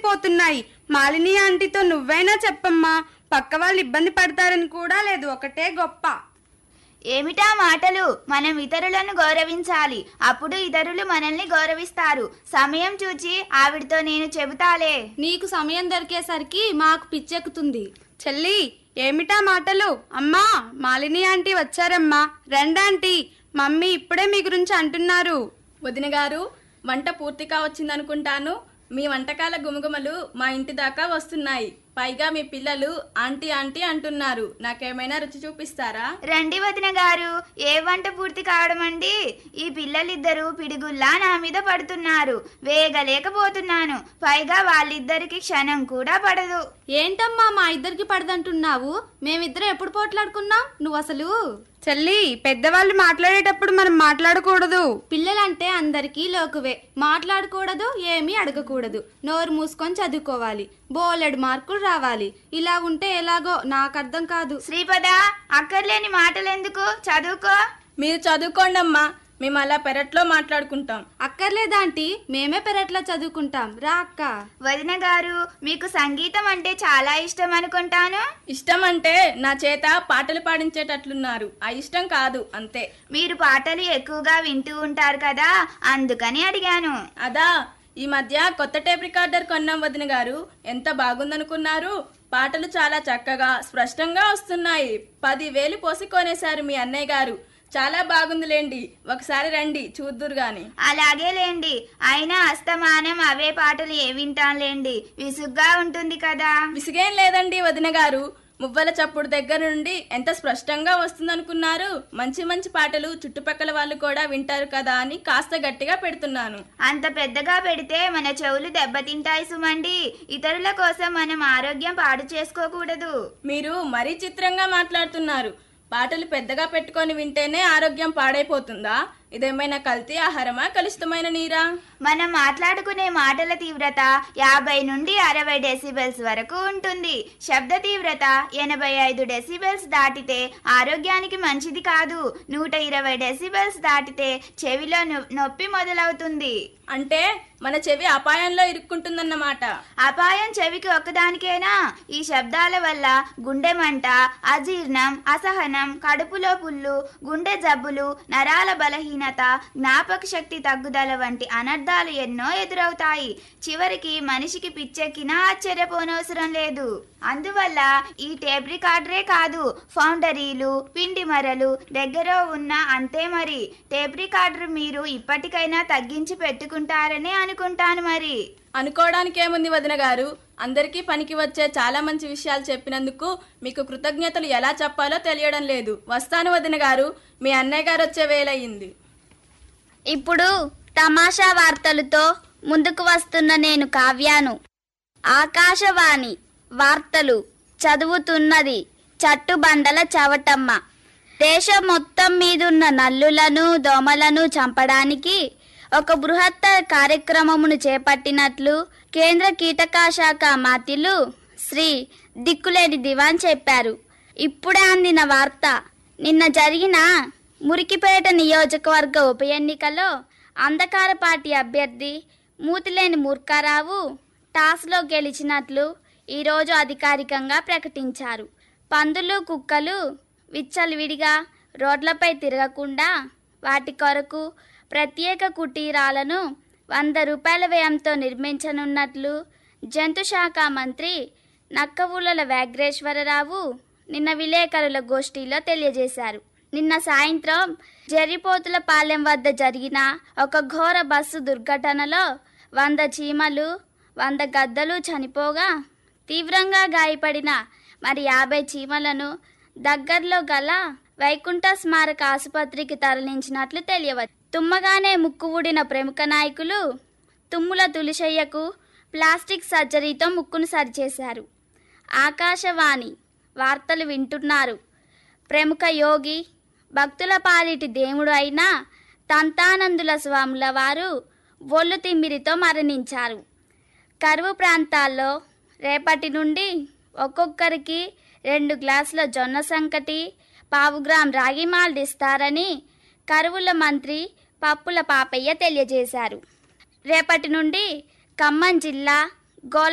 పోతున్నాయి మాలిని ఆంటీతో నువ్వైనా చెప్పమ్మా పక్క వాళ్ళు ఇబ్బంది పడతారని కూడా లేదు ఒకటే గొప్ప ఏమిటా మాటలు మనం ఇతరులను గౌరవించాలి అప్పుడు ఇతరులు మనల్ని గౌరవిస్తారు సమయం చూచి ఆవిడతో నేను చెబుతాలే నీకు సమయం దొరికేసరికి మాకు పిచ్చెక్కుతుంది చెల్లి ఏమిటా మాటలు అమ్మా మాలిని ఆంటీ వచ్చారమ్మా రండాంటీ మమ్మీ ఇప్పుడే మీ గురించి అంటున్నారు వదిన గారు వంట పూర్తిగా వచ్చిందనుకుంటాను మీ వంటకాల గుమగుమలు మా ఇంటి దాకా వస్తున్నాయి పైగా మీ పిల్లలు ఆంటీ ఆంటీ అంటున్నారు నాకేమైనా రుచి చూపిస్తారా రండి వదిన గారు ఏ వంట పూర్తి కావడం అండి ఈ పిల్లలిద్దరూ పిడిగుల్లా నా మీద పడుతున్నారు వేగలేకపోతున్నాను పైగా వాళ్ళిద్దరికి క్షణం కూడా పడదు ఏంటమ్మా మా ఇద్దరికి పడదంటున్నావు మేమిద్దరం ఎప్పుడు పోట్లాడుకున్నాం నువ్వు అసలు చెల్లి పెద్దవాళ్ళు మాట్లాడేటప్పుడు మనం మాట్లాడకూడదు పిల్లలంటే అందరికీ లోకువే మాట్లాడకూడదు ఏమీ అడగకూడదు నోరు మూసుకొని చదువుకోవాలి బోలెడు మార్కులు రావాలి ఇలా ఉంటే ఎలాగో నాకు అర్థం కాదు శ్రీపద అక్కర్లేని మాటలెందుకు చదువుకో మీరు చదువుకోండి అమ్మా మేము అలా పెరట్లో మాట్లాడుకుంటాం అక్కర్లేదాంటి మేమే పెరట్లో చదువుకుంటాం రా అక్క వదిన గారు మీకు సంగీతం అంటే చాలా ఇష్టం అనుకుంటాను ఇష్టం అంటే నా చేత పాటలు పాడించేటట్లున్నారు ఆ ఇష్టం కాదు అంతే మీరు పాటలు ఎక్కువగా వింటూ ఉంటారు కదా అందుకని అడిగాను అదా ఈ మధ్య కొత్త టేప్ రికార్డర్ కొన్నాం వదిన గారు ఎంత బాగుందనుకున్నారు పాటలు చాలా చక్కగా స్పష్టంగా వస్తున్నాయి పదివేలు పోసి కొనేశారు మీ అన్నయ్య గారు చాలా బాగుందిలేండి ఒకసారి రండి చూద్దురు గాని అలాగే లేండి అయినా అస్తమానం అవే పాటలు ఏ వింటానులేండి విసుగ్గా ఉంటుంది కదా విసిగేం లేదండి వదిన గారు మువ్వల చప్పుడు దగ్గర నుండి ఎంత స్పష్టంగా వస్తుందనుకున్నారు మంచి మంచి పాటలు చుట్టుపక్కల వాళ్ళు కూడా వింటారు కదా అని కాస్త గట్టిగా పెడుతున్నాను అంత పెద్దగా పెడితే మన చెవులు దెబ్బతింటాయి సుమండి ఇతరుల కోసం మనం ఆరోగ్యం పాడు చేసుకోకూడదు మీరు మరీ చిత్రంగా మాట్లాడుతున్నారు పాటలు పెద్దగా పెట్టుకొని వింటేనే ఆరోగ్యం పాడైపోతుందా ఇదేమైనా కల్తీ ఆహారమా కలుషితమైన నీరా మనం మాట్లాడుకునే మాటల తీవ్రత యాభై నుండి అరవై డెసిబెల్స్ వరకు ఉంటుంది శబ్ద తీవ్రత ఎనభై ఐదు డెసిబెల్స్ దాటితే ఆరోగ్యానికి మంచిది కాదు నూట ఇరవై డెసిబెల్స్ దాటితే చెవిలో నొ- నొప్పి మొదలవుతుంది అంటే మన చెవి అపాయంలో ఇరుక్కుంటుందన్నమాట అపాయం చెవికి ఒక్కదానికేనా ఈ శబ్దాల వల్ల గుండె మంట అజీర్ణం అసహనం కడుపులో పుళ్ళు గుండె జబ్బులు నరాల బలహీనత జ్ఞాపక శక్తి తగ్గుదల వంటి అనర్థాలు ఎన్నో ఎదురవుతాయి చివరికి మనిషికి పిచ్చెక్కినా ఆశ్చర్యపోనవసరం లేదు అందువల్ల ఈ టేప్ రికార్డరే కాదు ఫౌండరీలు పిండి మరలు దగ్గర ఉన్న అంతే మరి టేప్ రికార్డర్ మీరు ఇప్పటికైనా తగ్గించి పెట్టుకుంటారని అనుకుంటాను మరి అనుకోవడానికి ఏముంది వదిన గారు అందరికీ పనికి వచ్చే చాలా మంచి విషయాలు చెప్పినందుకు మీకు కృతజ్ఞతలు ఎలా చెప్పాలో తెలియడం లేదు వస్తాను వదిన గారు మీ అన్నయ్య గారు వచ్చే వేలయ్యింది ఇప్పుడు తమాషా వార్తలతో ముందుకు వస్తున్న నేను కావ్యాను ఆకాశవాణి వార్తలు చదువుతున్నది చట్టుబండల చవటమ్మ దేశం మొత్తం మీదున్న నల్లులను దోమలను చంపడానికి ఒక బృహత్తర కార్యక్రమమును చేపట్టినట్లు కేంద్ర కీటకా శాఖ మాతిలు శ్రీ దిక్కులేని దివాన్ చెప్పారు ఇప్పుడే అందిన వార్త నిన్న జరిగిన మురికిపేట నియోజకవర్గ ఉప ఎన్నికలో అంధకార పార్టీ అభ్యర్థి మూతిలేని మూర్ఖారావు టాస్లో గెలిచినట్లు ఈరోజు అధికారికంగా ప్రకటించారు పందులు కుక్కలు విచ్చలవిడిగా రోడ్లపై తిరగకుండా వాటి కొరకు ప్రత్యేక కుటీరాలను వంద రూపాయల వ్యయంతో నిర్మించనున్నట్లు జంతు శాఖ మంత్రి నక్కవులల వ్యాఘ్రేశ్వరరావు నిన్న విలేకరుల గోష్ఠిలో తెలియజేశారు నిన్న సాయంత్రం జర్రిపోతుల పాలెం వద్ద జరిగిన ఒక ఘోర బస్సు దుర్ఘటనలో వంద చీమలు వంద గద్దలు చనిపోగా తీవ్రంగా గాయపడిన మరి యాభై చీమలను దగ్గరలో గల వైకుంఠ స్మారక ఆసుపత్రికి తరలించినట్లు తెలియవచ్చు తుమ్మగానే ముక్కు ఊడిన ప్రముఖ నాయకులు తుమ్ముల తులిశయ్యకు ప్లాస్టిక్ సర్జరీతో ముక్కును సరిచేశారు ఆకాశవాణి వార్తలు వింటున్నారు ప్రముఖ యోగి భక్తుల పాలిటి దేవుడు అయిన తంతానందుల స్వాముల వారు ఒళ్ళు తిమ్మిరితో మరణించారు కరువు ప్రాంతాల్లో రేపటి నుండి ఒక్కొక్కరికి రెండు గ్లాసుల జొన్న సంకటి పావు గ్రామ్ రాగి మాల్ట్ ఇస్తారని కరువుల మంత్రి పప్పుల పాపయ్య తెలియజేశారు రేపటి నుండి ఖమ్మం జిల్లా గోల్